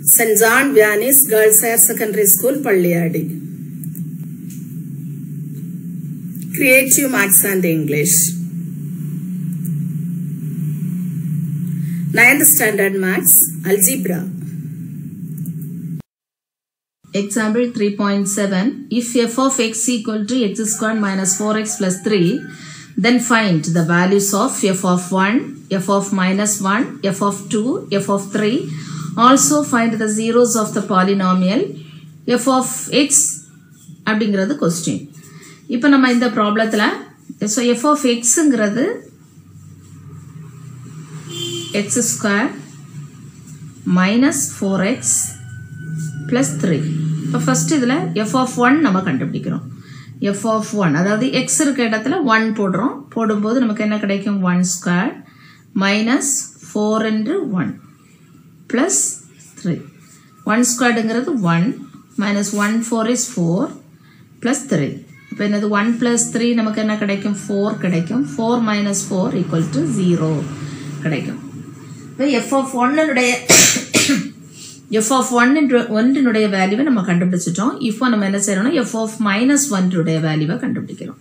St. John Vianney's Girls Higher Secondary School, Palliyadi. Creative Maths and English. Ninth Standard Maths, Algebra. Example 3.7 If f of x equal to x squared minus 4x plus 3 then find the values of f of 1, f of minus 1, f of 2, f of 3 also find the zeros of the polynomial f of x அப்படிங்கிறது question இப்போ நம்ம இந்த ப்ராப்ளத்தில் so F of எக்ஸுங்கிறது X square minus four X plus three இப்போ first இதில் F of one நம்ம கண்டுபிடிக்கிறோம் எஃப் ஆஃப் ஒன் அதாவது எக்ஸ் இருக்க இடத்துல ஒன் போடுறோம் போடும்போது நமக்கு என்ன கிடைக்கும் one square minus four into one plus three one ஸ்கொயர்டுங்கிறது one minus one four is four plus three இப்போ என்னது ஒன் ப்ளஸ் த்ரீ நமக்கு என்ன கிடைக்கும் ஃபோர் கிடைக்கும் four minus four equal to zero கிடைக்கும் இப்போ எஃப் ஆஃப் ஒன்னுடைய எஃப் ஆஃப் ஒன் ஒன்றினுடைய வேல்யூவை நம்ம கண்டுபிடிச்சிட்டோம் இப்போ நம்ம என்ன செய்யறோம்னா எஃப் ஆஃப் மைனஸ் ஒன்றுடைய வேல்யூவை கண்டுபிடிக்கிறோம்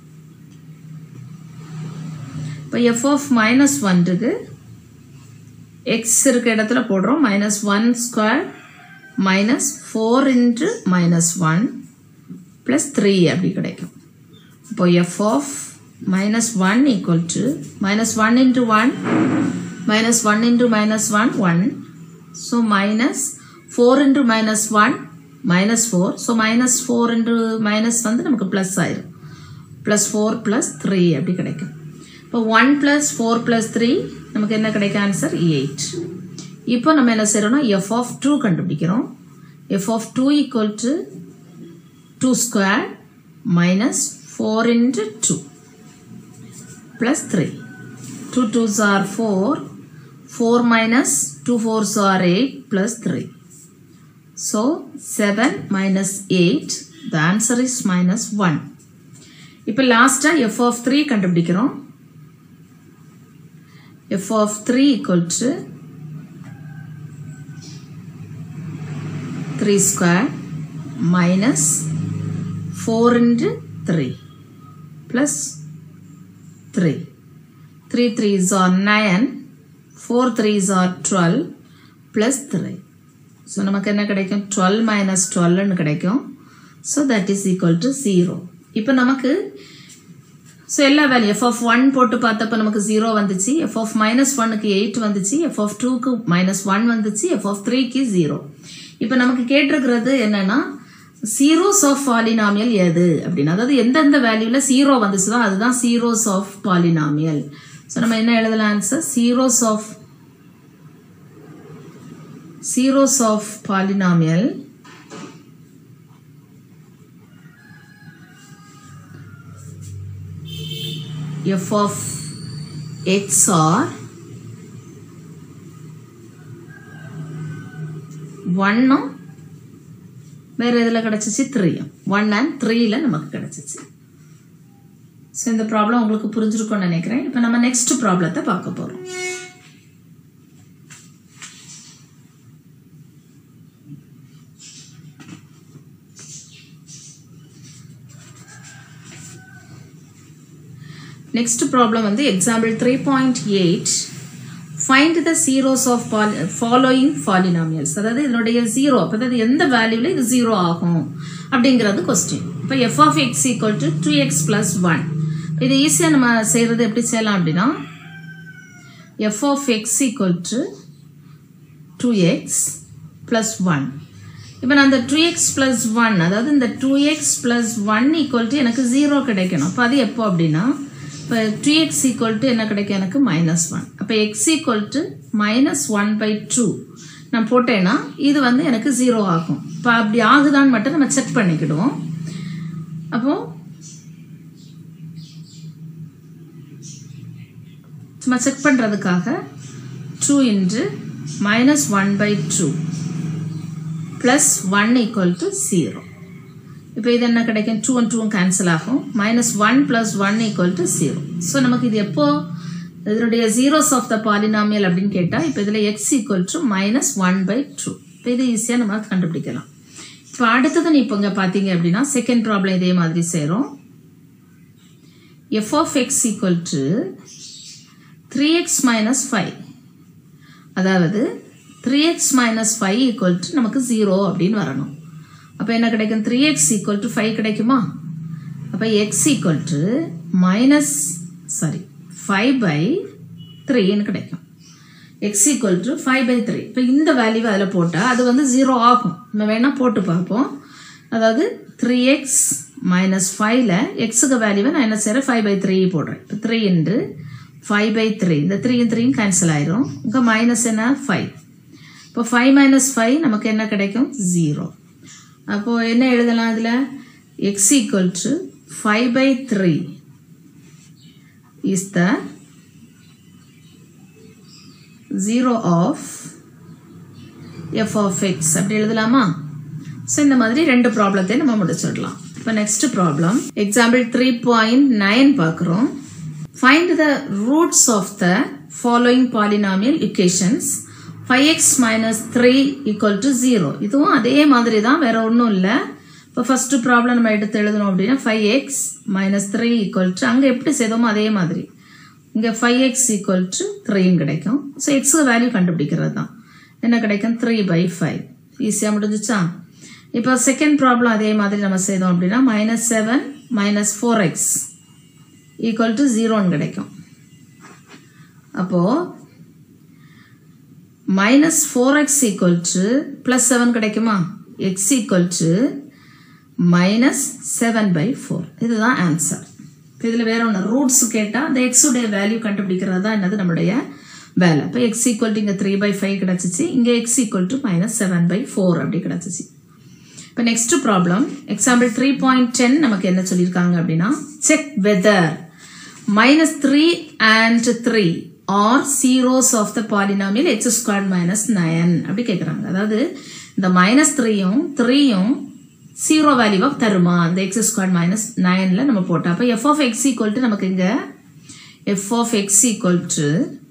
இப்போ எஃப் ஆஃப் மைனஸ் ஒன்றுக்கு எக்ஸ் இருக்க இடத்துல போடுறோம் minus one square minus four into minus one plus three அப்படி கிடைக்கும் இப்போ F of minus one equal to minus one into one minus one into minus one one so minus four into minus one minus four so minus four into minus வந்து நமக்கு plus ஆயிரும் plus four plus three அப்படி கிடைக்கும் இப்போ one plus four plus three நமக்கு என்ன கிடைக்கும் answer eight இப்போ நம்ம என்ன செய்கிறோம்னா எஃப் ஆஃப் டூ கண்டுபிடிக்கிறோம் F of two equal to two square minus four into two plus three two twos are four 4 minus 2 4s are 8 plus 3. So 7 minus 8 the answer is minus 1. இப்போ லாஸ்டா f of 3 கண்டுபிடிக்கிறோம் f of 3 equal to 3 square minus 4 into 3 plus 3. 3 3s are 9 4 3s are 12 plus 3. So, நமக்கு என்ன கிடைக்கும் 12 minus 12 கிடைக்கும். So, that is equal to 0. இப்போ நமக்கு so எல்லா வேல்யூ எஃப் ஆஃப் ஒன் போட்டு பார்த்தப்ப நமக்கு ஜீரோ வந்துச்சு எஃப் ஆஃப் மைனஸ் ஒன்னுக்கு எயிட் வந்துச்சு எஃப் ஆஃப் டூக்கு மைனஸ் ஒன் வந்துச்சு எஃப் ஆஃப் த்ரீக்கு ஜீரோ இப்போ நமக்கு கேட்டிருக்கிறது என்னன்னா சீரோஸ் ஆஃப் பாலினாமியல் எது அப்படின்னு அதாவது எந்தெந்த வேல்யூவில் ஜீரோ வந்துச்சுதோ அதுதான் சீரோஸ் ஆஃப் பாலினாமியல் ஸோ நம்ம என்ன எழுதலாம் answer zeros of zeros of polynomial f of x are 1 வேற இதில் கிடச்சிச்சு த்ரீயும் ஒன் அண்ட் த்ரீல நமக்கு கிடச்சிச்சு ஸோ இந்த ப்ராப்ளம் உங்களுக்கு புரிஞ்சிருக்கும்னு நினைக்கிறேன் இப்போ நம்ம நெக்ஸ்ட் ப்ராப்ளத்தை பார்க்க போகிறோம் நெக்ஸ்ட் ப்ராப்ளம் வந்து example three point eight find the zeros of following polynomials அதாவது இதனுடைய ஜீரோ அப்போ அதாவது எந்த வேல்யூவில் இது ஜீரோ ஆகும் அப்படிங்கிறது கொஸ்டின் இப்போ F of X equal to two X plus one இது ஈஸியாக நம்ம செய்கிறது எப்படி செய்யலாம் அப்படின்னா F of X equal to two X plus one இப்போ நான் இந்த டூ எக்ஸ் ப்ளஸ் ஒன் அதாவது இந்த two X plus one equal to எனக்கு ஜீரோ கிடைக்கணும் அப்போ அது எப்போ அப்படின்னா இப்போ டூ எக்ஸ் ஈக்குவல் டு என்ன கிடைக்கும் எனக்கு மைனஸ் ஒன் அப்போ X equal to minus one by two நான் போட்டேன்னா இது வந்து எனக்கு ஜீரோ ஆகும் இப்போ அப்படி ஆகுதான்னு மட்டும் நம்ம செக் பண்ணிக்கிடுவோம் அப்போ சும்மா செக் பண்ணுறதுக்காக two into minus one by two plus one equal to zero இப்போ இது என்ன கிடைக்கும் டூ அண்ட் டூவும் கேன்சல் ஆகும் minus one plus one equal to zero so நமக்கு இது எப்போ இதனுடைய ஜீரோஸ் ஆஃப் த பாலினாமியல் அப்படின்னு கேட்டால் இப்போ இதில் X equal to minus one by two இப்போ இது ஈஸியாக நம்ம கண்டுபிடிக்கலாம் இப்போ அடுத்தது நீ இப்போ இங்கே பார்த்தீங்க அப்படின்னா செகண்ட் ப்ராப்ளம் இதே மாதிரி செய்கிறோம் f of X equal to three x minus five அதாவது three x minus five equal to நமக்கு ஜீரோ அப்படின்னு வரணும் அப்போ என்ன கிடைக்கும் three x equal to five கிடைக்குமா அப்போ X equal to minus sorry five by த்ரீன்னு கிடைக்கும் x equal to five by three இப்போ இந்த வேல்யூவை அதில் போட்டால் அது வந்து ஜீரோ ஆகும் நம்ம வேணால் போட்டு பார்ப்போம் அதாவது த்ரீ எக்ஸ் மைனஸ் ஃபைவ்ல எக்ஸுக்கு வேல்யூவை நான் என்ன செய்கிறேன் ஃபைவ் பை த்ரீ போடுறேன் இப்போ three into five by three இந்த த்ரீயும் த்ரீயும் கேன்சல் ஆயிரும் இங்கே மைனஸ் என்ன ஃபைவ் இப்போ ஃபைவ் மைனஸ் ஃபைவ் நமக்கு என்ன கிடைக்கும் ஜீரோ அப்போது என்ன எழுதலாம் இதில் X equal to five by three is the zero of f of x அப்படி எழுதலாமா ஸோ இந்த மாதிரி ரெண்டு ப்ராப்ளத்தையும் நம்ம முடிச்சிடலாம் இப்போ next problem example three point nine பார்க்குறோம் find the roots of the following polynomial equations five x minus three equal to zero இதுவும் அதே மாதிரி தான் வேற ஒன்றும் இல்லை இப்போ ஃபர்ஸ்ட் ப்ராப்ளம் நம்ம எடுத்து எழுதணும் அப்படின்னா five x minus three equal to அங்கே எப்படி செய்தோமோ அதே மாதிரி இங்கே ஃபைவ் எக்ஸ் ஈக்குவல் டு த்ரீன்னு கிடைக்கும் ஸோ எக்ஸுக்கு வேல்யூ கண்டுபிடிக்கிறது தான் என்ன கிடைக்கும் த்ரீ பை ஃபைவ் ஈஸியாக முடிஞ்சிச்சா இப்போ செகண்ட் ப்ராப்ளம் அதே மாதிரி நம்ம செய்தோம் அப்படின்னா minus seven minus four x equal to ஜீரோன்னு கிடைக்கும் அப்போது minus four x equal to plus seven கிடைக்குமா x equal to minus seven by four இதுதான் ஆன்சர் இதில் வேற ஒன்று ரூட்ஸ் கேட்டால் அந்த எக்ஸுடைய வேல்யூ கண்டுபிடிக்கிறது தான் என்னது நம்மளுடைய வேலை இப்போ எக்ஸ் ஈக்குவல் டு இங்கே த்ரீ பை ஃபைவ் கிடச்சிச்சு இங்கே x equal to minus seven by four அப்படி கிடச்சிச்சு இப்போ next problem example three point ten நமக்கு என்ன சொல்லியிருக்காங்க அப்படின்னா check whether minus three and three are zeros of the polynomial x square minus nine அப்படி கேட்குறாங்க அதாவது இந்த மைனஸ் த்ரீயும் த்ரீயும் ஜீரோ வேல்யூவாக தருமா அந்த எக்ஸ் ஸ்கொயர் மைனஸ் நைனில் நம்ம போட்டோம் அப்போ f of X equal to நமக்கு இங்கே f of X equal to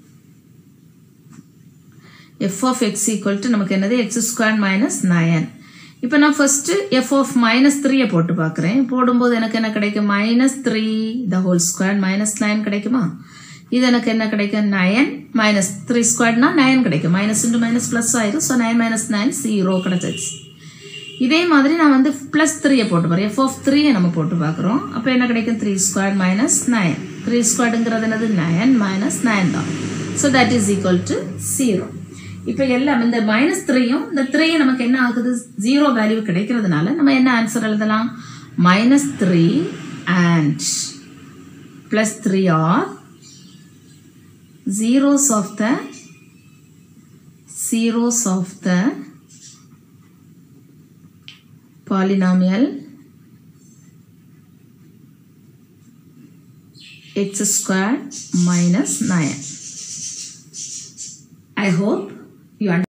f of X equal to நமக்கு என்னது எக்ஸ் ஸ்கொயர் மைனஸ் நயன் இப்போ நான் ஃபர்ஸ்ட் எஃப் ஆஃப் மைனஸ் த்ரீயை போட்டு பார்க்குறேன் போடும்போது எனக்கு என்ன கிடைக்கும் minus three the whole square minus nine கிடைக்குமா இது எனக்கு என்ன கிடைக்கும் நயன் மைனஸ் த்ரீ ஸ்கொயர்னா நயன் கிடைக்கும் மைனஸ் இன்ட்டு மைனஸ் ப்ளஸ் ஆயிரும் so nine minus nine zero கிடைச்சிச்சு இதே மாதிரி நான் வந்து ப்ளஸ் த்ரீயை போட்டு போகிறேன் எஃப் ஆஃப் த்ரீயை நம்ம போட்டு பார்க்குறோம் அப்போ என்ன கிடைக்கும் three square minus nine three ஸ்கொயர்டுங்கிறது என்னது நயன் மைனஸ் நைன் தான் so that is equal to zero இப்போ எல்லாம் இந்த மைனஸ் த்ரீயும் இந்த த்ரீயும் நமக்கு என்ன ஆகுது ஜீரோ வேல்யூ கிடைக்கிறதுனால நம்ம என்ன ஆன்சர் எழுதலாம் minus three and plus three are zeros of the zeros of the polynomial x squared minus 9 i hope you understand